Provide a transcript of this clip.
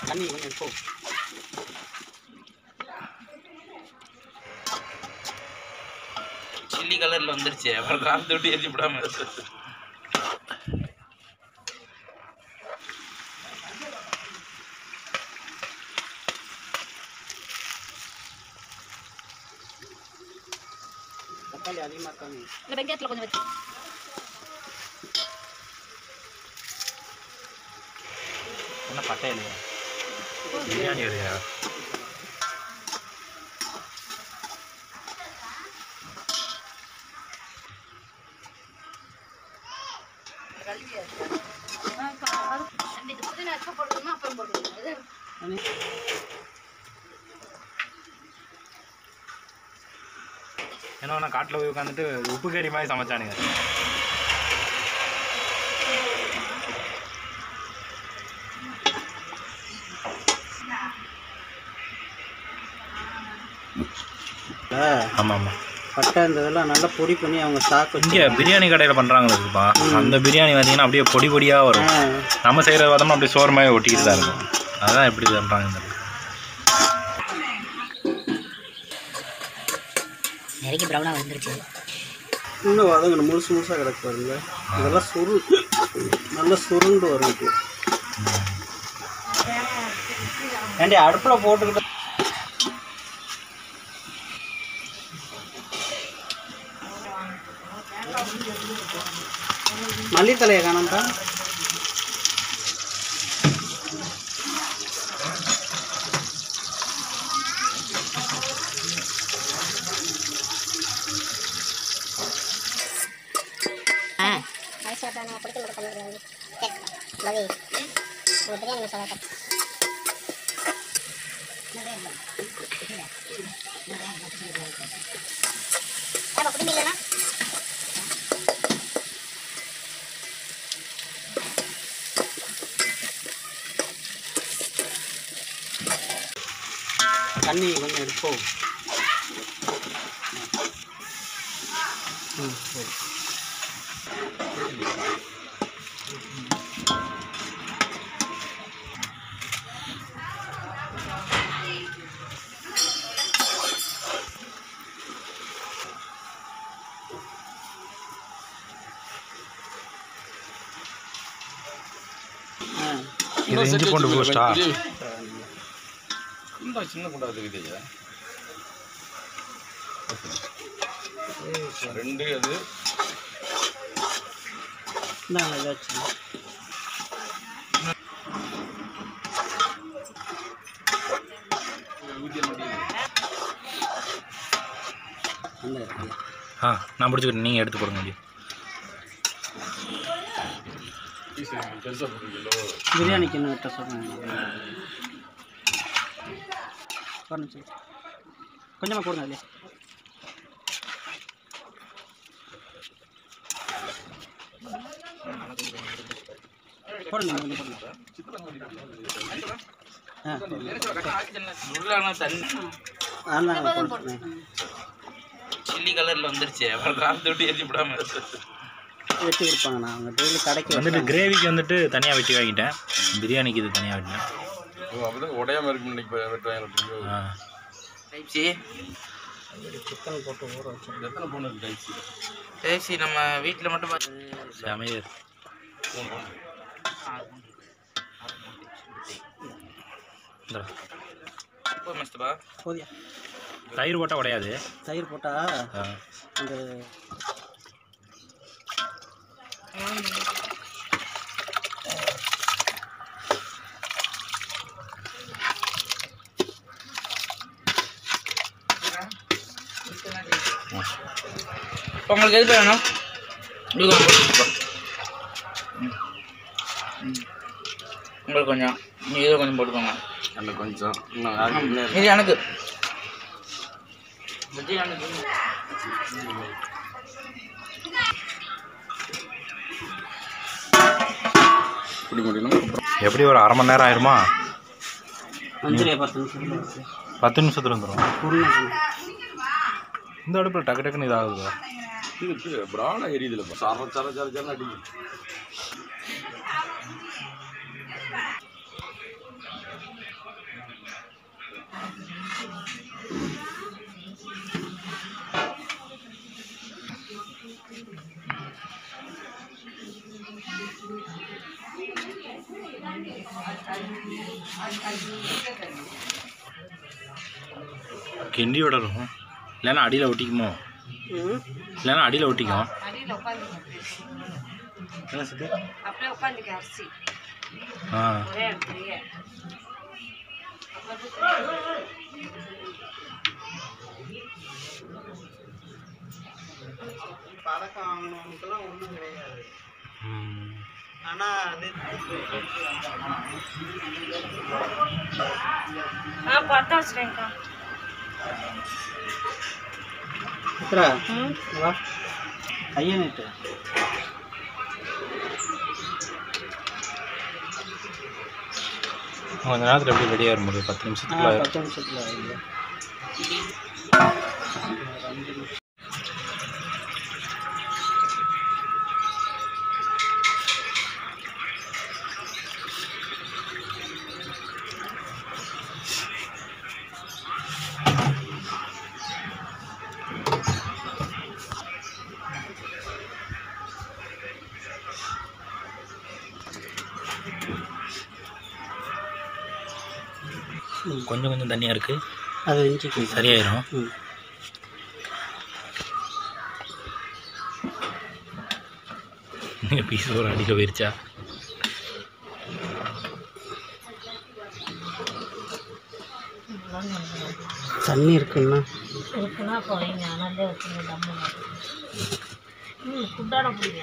தண்ணி கொஞ்சம் எடுப்போம் சில்லி கலர்ல வந்துருச்சு அப்புறம் கால் தொட்டு ஏற்றி விடாம தக்காளி அதிகமாக இருக்காங்க இந்த வெங்காயத்தில் கொஞ்சம் வச்சு என்ன பட்டை இல்லையா பிரியாணி இல்லையா இது புதினா எப்போ போடணுமா அப்புறம் போடணுமா இது ஏன்னா நான் காட்டில் போய் உட்காந்துட்டு உப்பு கறி மாதிரி சமைச்சானுங்க ஆமாம் ஆமாம் பட்டை இந்த இதெல்லாம் நல்லா பொடி பண்ணி அவங்க ஸ்டாக் இங்கே பிரியாணி கடையில் பண்ணுறாங்களே இருக்குப்பா அந்த பிரியாணி பார்த்தீங்கன்னா அப்படியே பொடி பொடியாக வரும் நம்ம செய்கிற பார்த்தோம்னா அப்படியே சோறு மாதிரி ஒட்டிக்கிட்டு தான் இருக்கும் அதான் எப்படி பண்ணுறாங்க நெருக்கி ப்ரௌனாக வந்துருச்சு இன்னும் வதங்கணும் முழுசு முழுசாக கிடக்கு பாருங்க இதெல்லாம் சுரு நல்லா சுருண்டு வரும் இது ஏண்டி அடுப்பில் போட்டுக்கிட்டு மல்லித்தலையை காணாம்ப்பா தண்ணி கொஞ்சம் எடுப்போம் ம் சரி ஆ இது இஞ்சி பூண்டு பூஸ்டா இந்த சின்ன குண்டா இருக்குது ரெண்டு அது இந்தாங்க ஏதாச்சும் அந்த இருக்கு. ஆ நான் பிடிச்சிக்கிட்டேன் நீங்கள் எடுத்து போடுங்க முடியும் பெருசாக போட்டுருக்கீங்களோ பிரியாணிக்கு என்ன விட்ட சொல்லுங்க ஒரு நிமிஷம் கொஞ்சமாக போடுங்க அதுலேயே போடுங்க கொஞ்சம் போடுங்க ஆ உள்ளான தண்ணி அதாங்க போடுங்க சில்லி கலர்ல வந்துருச்சு அப்புறம் கால் தொட்டு ஏற்றி விடாம வெட்டி கொடுப்பாங்க நான் அவங்க டெய்லி கடைக்கு வந்துட்டு கிரேவிக்கு வந்துட்டு தனியாக வெட்டி வாங்கிட்டேன் பிரியாணிக்கு இது தனியாக வெட்டினேன் அப்படிதான் உடையாம இருக்கு இன்னைக்கு வெட்டுவாங்க ஆ டைப்ஸி சிக்கன் போட்டு ஊற வச்சு எத்தனை பொண்ணு இருக்கு டைப்ஸி டைப்ஸி நம்ம வீட்டில் மட்டும் பார்த்து செமையர் இந்தா. போய் மஸ்தபா போதியா தயிர் போட்டால் உடையாது தயிர் போட்டா ஆ அந்த உங்களுக்கு எது வேணும் இது கொஞ்சம் போட்டுக்கோ. ம். ம். உங்களுக்கு கொஞ்சம் நீ இதில் கொஞ்சம் போட்டுக்கோங்க அதில் கொஞ்சம் இது எனக்கு இது எனக்கு எப்படி ஒரு அரை மணி நேரம் ஆயிருமா அஞ்சுலையா பத்து நிமிஷம் பத்து நிமிஷத்துல வந்துடும் பொண்ணு இந்த அடுப்பில் டக்கு டக்குன்னு இதாகுதா இது பிராண எரியுதுல சர சர சர சர அடிக்கும் கிண்டி விடணும் இல்லைன்னா அடியில் ஒட்டிக்குமோ ம் இல்லைன்னா அடியில் ஒட்டிக்கும் அடியில் உட்காந்துக்க என்ன சித்து அப்படியே உட்காந்துக்க அரிசி ஆ ஒரே இடத்துலயே பழக்கம் வாங்கினவனுக்கெல்லாம் ஒன்றும் கிடையாது ம். ஆனால் அது ஆ பார்த்தா வச்சுட்டேங்க்கா சித்ரா வா கையை நீட்டு கொஞ்ச நேரத்தில் எப்படி ரெடியாக வர முடியும் பத்து ஆ நிமிஷத்துக்குள்ள பத்து நிமிஷத்தில் ஆகுது கொஞ்சம் கொஞ்சம் தண்ணியாக இருக்குது அது இஞ்சிக்கு சரியாயிரும் ம் பீஸ் ஒரு அடியில் போயிருச்சா தண்ணி இருக்குன்னா இருக்குன்னா அப்போ வைங்க அனல்லே வச்சுருங்க தம்மு ம் குண்டாட பிடிங்க